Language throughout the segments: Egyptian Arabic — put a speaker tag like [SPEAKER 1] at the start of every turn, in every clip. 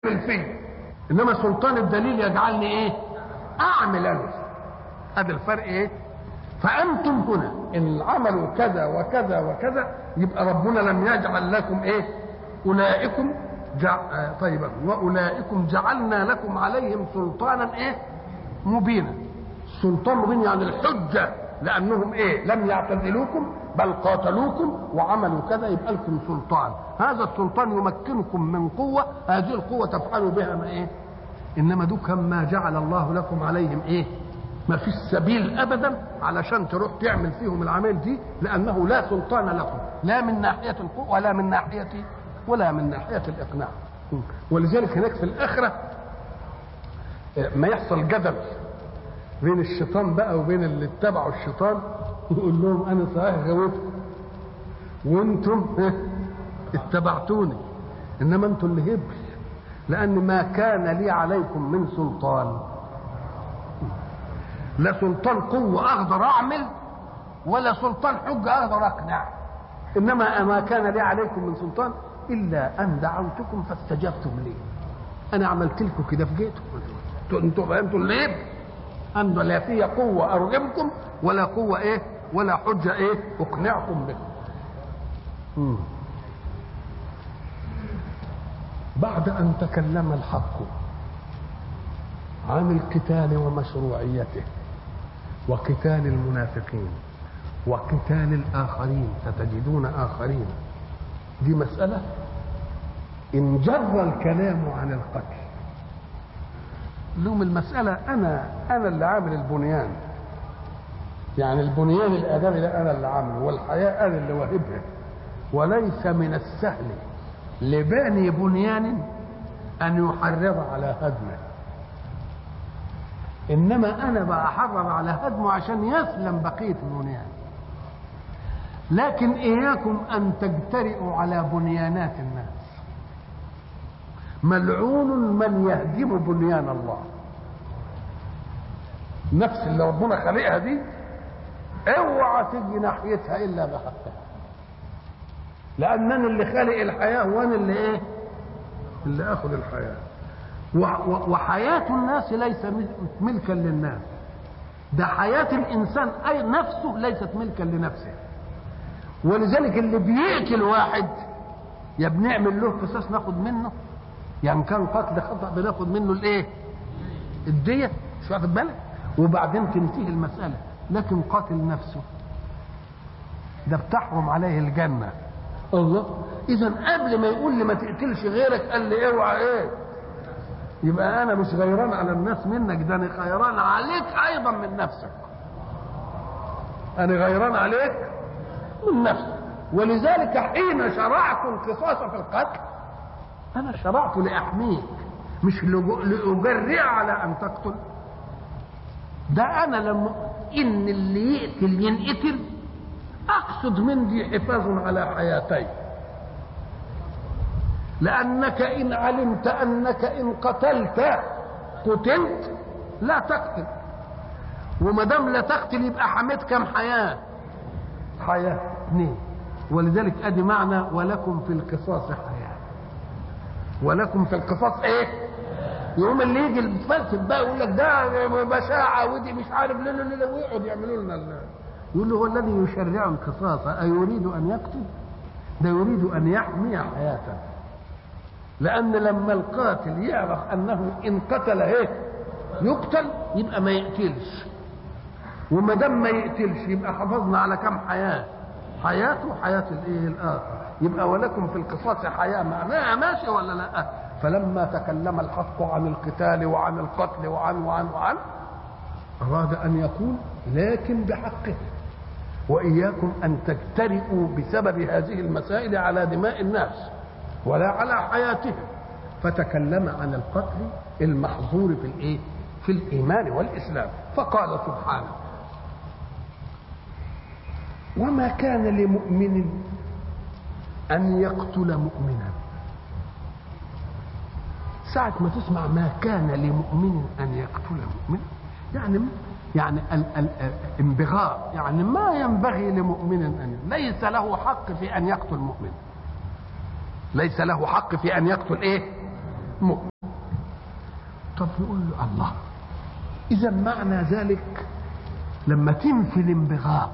[SPEAKER 1] فيه انما سلطان الدليل يجعلني ايه اعمل انا هذا الفرق ايه فانتم هنا ان عملوا كذا وكذا وكذا يبقى ربنا لم يجعل لكم ايه اولئكم جع... آه طيب واولئكم جعلنا لكم عليهم سلطانا ايه مبينا سلطان مبين يعني الحجه لانهم ايه لم يعتزلوكم بل قاتلوكم وعملوا كذا يبقى لكم سلطان هذا السلطان يمكنكم من قوه هذه القوه تفعلوا بها ما ايه انما دوك ما جعل الله لكم عليهم ايه ما فيش سبيل ابدا علشان تروح تعمل فيهم العمل دي لانه لا سلطان لكم لا من ناحيه القوه ولا من ناحيه ولا من ناحيه الاقناع ولذلك هناك في الاخره ما يحصل جدل بين الشيطان بقى وبين اللي اتبعوا الشيطان يقول لهم انا صحيح غويتكم وانتم اتبعتوني انما انتم اللي هبل لان ما كان لي عليكم من سلطان لا سلطان قوه اقدر اعمل ولا سلطان حجه اقدر اقنع انما ما كان لي عليكم من سلطان الا ان دعوتكم فاستجبتم لي انا عملت لكم كده في جيتكم انتم انتم اللي هبل أن لا في قوة أرغمكم ولا قوة إيه ولا حجة إيه أقنعكم به مم. بعد أن تكلم الحق عن القتال ومشروعيته وقتال المنافقين وقتال الآخرين ستجدون آخرين دي مسألة إن جر الكلام عن القتل لهم المسألة أنا أنا اللي عامل البنيان يعني البنيان الآدمي ده أنا اللي عامله والحياة أنا اللي واهبها وليس من السهل لباني بنيان أن يحرض على هدمه إنما أنا بأحرض على هدمه عشان يسلم بقية البنيان لكن إياكم أن تجترئوا على بنيانات الناس ملعون من يهدم بنيان الله نفس اللي ربنا خلقها دي اوعى تيجي ناحيتها الا بحقها لانني اللي خالق الحياه وانا اللي ايه اللي اخذ الحياه وحياه الناس ليس ملكا للناس ده حياه الانسان اي نفسه ليست ملكا لنفسه ولذلك اللي بيقتل واحد يا بنعمل له قصاص ناخد منه يعني كان قتل خطا بناخد منه الايه الديه مش واخد بالك وبعدين تنتهي المساله لكن قاتل نفسه ده بتحرم عليه الجنه الله اذا قبل ما يقول لي ما تقتلش غيرك قال لي اوعى ايه يبقى انا مش غيران على الناس منك ده انا غيران عليك ايضا من نفسك انا غيران عليك من نفسك ولذلك حين شرعت القصاص في القتل انا شرعت لاحميك مش لاجرع على ان تقتل ده انا لما ان اللي يقتل ينقتل اقصد من دي حفاظ على حياتي لانك ان علمت انك ان قتلت قتلت لا تقتل وما دام لا تقتل يبقى حميت كم حياه حياه اثنين ولذلك ادي معنى ولكم في القصاص حياه ولكم في القصاص ايه يقوم اللي يجي الفلسف بقى يقول لك ده بشاعة ودي مش عارف لا لا لا ويقعد يعملوا لنا يقول له هو الذي يشرع القصاص أيريد أن يقتل؟ ده يريد أن يحمي حياته لأن لما القاتل يعرف أنه إن قتل إيه يقتل يبقى ما يقتلش وما دام ما يقتلش يبقى حافظنا على كم حياة حياته وحياة الإيه الآخر يبقى ولكم في القصاص حياة معناها ماشي ولا لا فلما تكلم الحق عن القتال وعن القتل وعن وعن وعن أراد أن يقول لكن بحقه وإياكم أن تجترئوا بسبب هذه المسائل على دماء الناس ولا على حياتهم فتكلم عن القتل المحظور في الايه في الايمان والاسلام فقال سبحانه وما كان لمؤمن أن يقتل مؤمنا ساعة ما تسمع ما كان لمؤمن أن يقتل مؤمنا يعني يعني الانبغاء يعني ما ينبغي لمؤمن أن ليس له حق في أن يقتل مؤمن ليس له حق في أن يقتل إيه مؤمن طب يقول له الله اذا معنى ذلك لما تنفي الانبغاء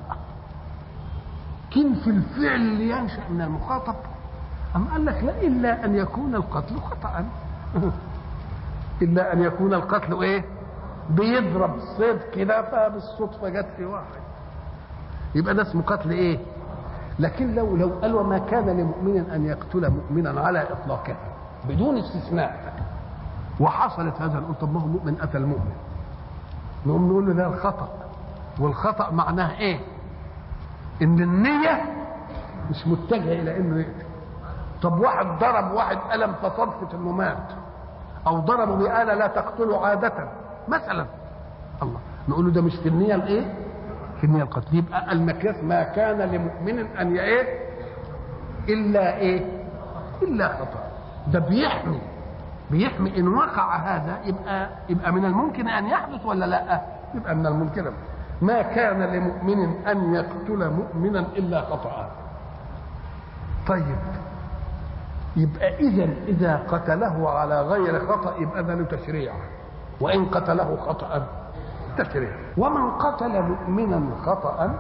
[SPEAKER 1] تنفي الفعل اللي ينشا من المخاطب أم قال لك لا إلا أن يكون القتل خطأ إلا أن يكون القتل إيه بيضرب صيد كده فبالصدفة جت في واحد يبقى ده اسمه قتل إيه لكن لو لو قال وما كان لمؤمن أن يقتل مؤمنا على إطلاقه بدون استثناء وحصلت هذا نقول طب ما هو مؤمن قتل مؤمن نقوم نقول له ده الخطأ والخطأ معناه إيه إن النية مش متجهة إلى إنه يقتل طب واحد ضرب واحد قلم فصدفة انه مات او ضربه بآلة لا تقتله عادة مثلا الله نقول له ده مش في النية الايه في النية القتل يبقى المقياس ما كان لمؤمن ان ايه الا ايه الا خطأ ده بيحمي بيحمي ان وقع هذا يبقى يبقى من الممكن ان يحدث ولا لا يبقى من الممكن ما كان لمؤمن ان يقتل مؤمنا الا خطأ طيب يبقى اذا اذا قتله على غير خطا يبقى ده له تشريع وان قتله خطا تشريع ومن قتل مؤمنا خطا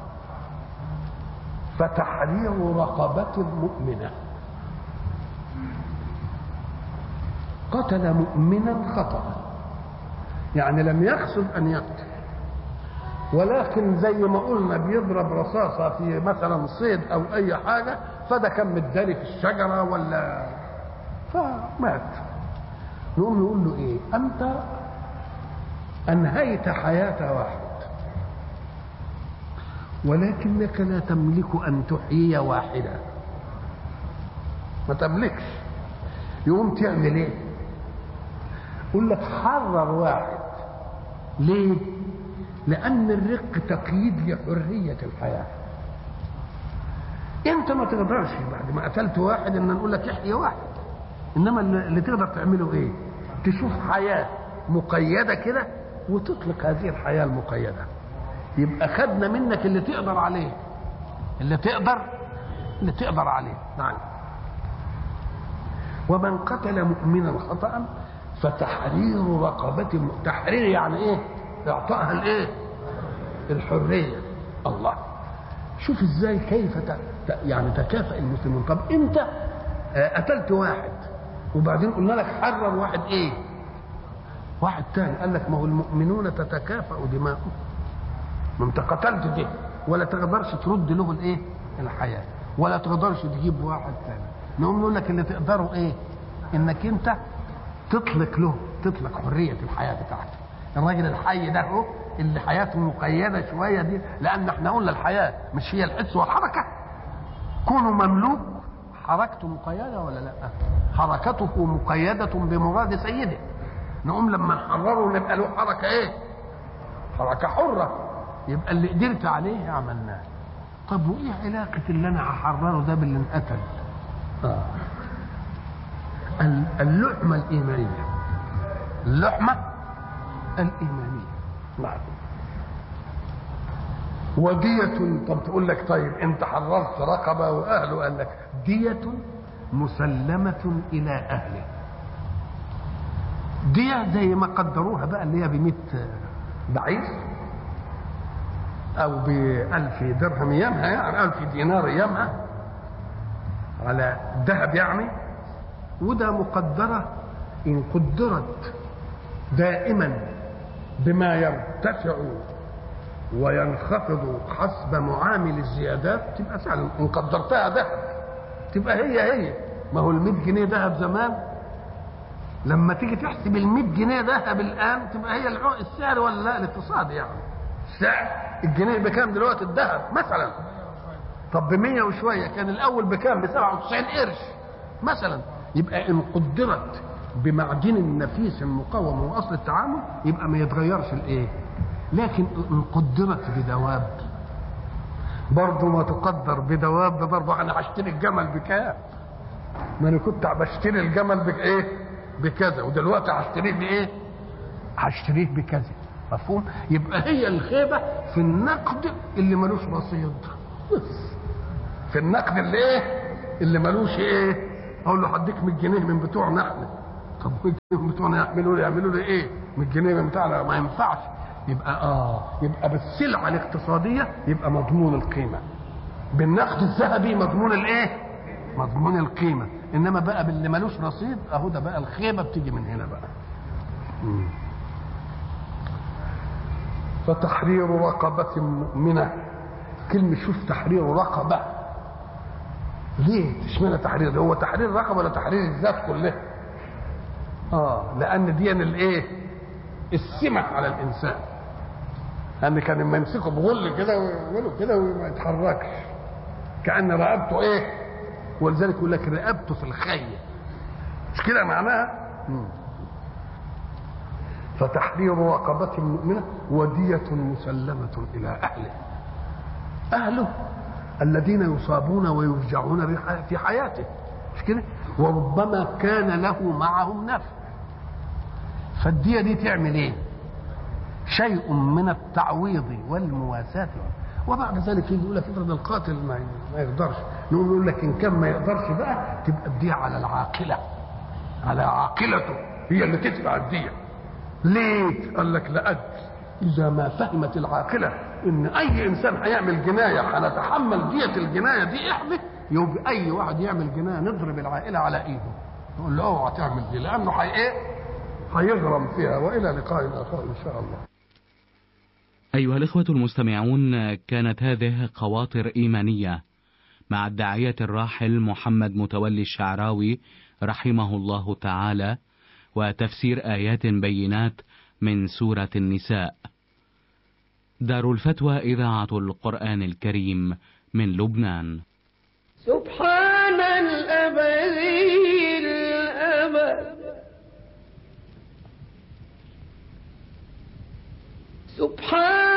[SPEAKER 1] فتحرير رقبه مؤمنه قتل مؤمنا خطا يعني لم يقصد ان يقتل ولكن زي ما قلنا بيضرب رصاصة في مثلا صيد أو أي حاجة فده كان متداري في الشجرة ولا فمات نقوم نقول له إيه أنت أنهيت حياة واحد ولكنك لا تملك أن تحيي واحدة ما تملكش يقوم تعمل ايه يقول لك حرر واحد ليه لأن الرق تقييد لحرية الحياة أنت ما تقدرش بعد ما قتلت واحد إن نقول لك احيي واحد إنما اللي تقدر تعمله إيه؟ تشوف حياة مقيدة كده وتطلق هذه الحياة المقيدة يبقى خدنا منك اللي تقدر عليه اللي تقدر اللي تقدر عليه نعم ومن قتل مؤمنا خطأ فتحرير رقبة تحرير يعني ايه؟ اعطائها الايه الحريه الله شوف ازاي كيف ت... ت... يعني تكافئ المسلمون طب انت آه قتلت واحد وبعدين قلنا لك حرر واحد ايه واحد تاني قال لك ما هو المؤمنون تتكافئ دماؤهم ما انت قتلت ده ولا تقدرش ترد له الايه الحياه ولا تقدرش تجيب واحد تاني نقوم نقول لك اللي تقدروا ايه انك انت تطلق له تطلق حريه الحياه بتاعته الراجل الحي ده هو اللي حياته مقيده شويه دي لان احنا قلنا الحياه مش هي الحس والحركه كونه مملوك حركته مقيده ولا لا حركته مقيده بمراد سيده نقوم لما نحرره نبقى له حركه ايه حركه حره يبقى اللي قدرت عليه عملناه طب وايه علاقه اللي انا هحرره ده باللي انقتل آه. اللحمه الايمانيه اللحمه الإيمانية نعم ودية طب تقول لك طيب أنت حررت رقبة وأهله قال لك دية مسلمة إلى أهله دية زي ما قدروها بقى اللي هي ب بعير أو بألف درهم أيامها يعني ألف دينار أيامها على ذهب يعني وده مقدرة إن قدرت دائما بما يرتفع وينخفض حسب معامل الزيادات تبقى فعلا ان قدرتها ذهب تبقى هي هي ما هو ال 100 جنيه ذهب زمان لما تيجي تحسب ال 100 جنيه ذهب الان تبقى هي السعر ولا لا الاقتصاد يعني السعر الجنيه بكام دلوقتي الذهب مثلا طب ب 100 وشويه كان الاول بكام ب 97 قرش مثلا يبقى ان قدرت بمعدن نفيس مقاوم واصل التعامل يبقى ما يتغيرش الايه لكن ان قدرت بدواب برضه ما تقدر بدواب برضه انا هشتري الجمل بكام ما انا كنت بشتري الجمل بايه بكذا ودلوقتي هشتريه بايه هشتريه بكذا مفهوم يبقى هي الخيبه في النقد اللي ملوش رصيد في النقد اللي ايه اللي ملوش ايه اقول له هديك 100 جنيه من بتوعنا احنا طب بتوعنا يعملوا لي يعملوا لي ايه من الجنيه بتاعنا ما ينفعش يبقى اه يبقى بالسلعه الاقتصاديه يبقى مضمون القيمه بالنقد الذهبي مضمون الايه مضمون القيمه انما بقى باللي ملوش رصيد اهو ده بقى الخيبه بتيجي من هنا بقى مم. فتحرير رقبة مؤمنة كلمة شوف تحرير رقبة ليه اشمعنى تحرير هو تحرير رقبة ولا تحرير الذات كلها اه لان دي الايه السمة على الانسان لان كان لما يمسكه بغل كده ويعملوا كده وما يتحركش كان رقبته ايه ولذلك يقول لك رقبته في الخيل مش كده معناها مم. فتحرير رقبة مؤمنة ودية مسلمة إلى أهله أهله الذين يصابون ويفجعون في حياته مش كده وربما كان له معهم نفع فالدية دي تعمل ايه شيء من التعويض والمواساة وبعد ذلك يجي يقول لك افرض القاتل ما ما يقدرش نقول يقول لك ان كان ما يقدرش بقى تبقى الدية على العاقلة على عاقلته هي اللي تدفع الدية ليه؟ قال لك لأد إذا ما فهمت العاقلة إن أي إنسان هيعمل جناية هنتحمل دية الجناية دي إحنا يبقى أي واحد يعمل جناية نضرب العائلة على إيده نقول له أوعى تعمل دي لأنه هي إيه؟ هيغرم فيها وإلى لقاء آخر إن شاء الله.
[SPEAKER 2] أيها الإخوة المستمعون كانت هذه خواطر إيمانية مع الداعية الراحل محمد متولي الشعراوي رحمه الله تعالى وتفسير آيات بينات من سورة النساء. دار الفتوى إذاعة القرآن الكريم من لبنان.
[SPEAKER 3] سبحان الأبدي الأبد سبحان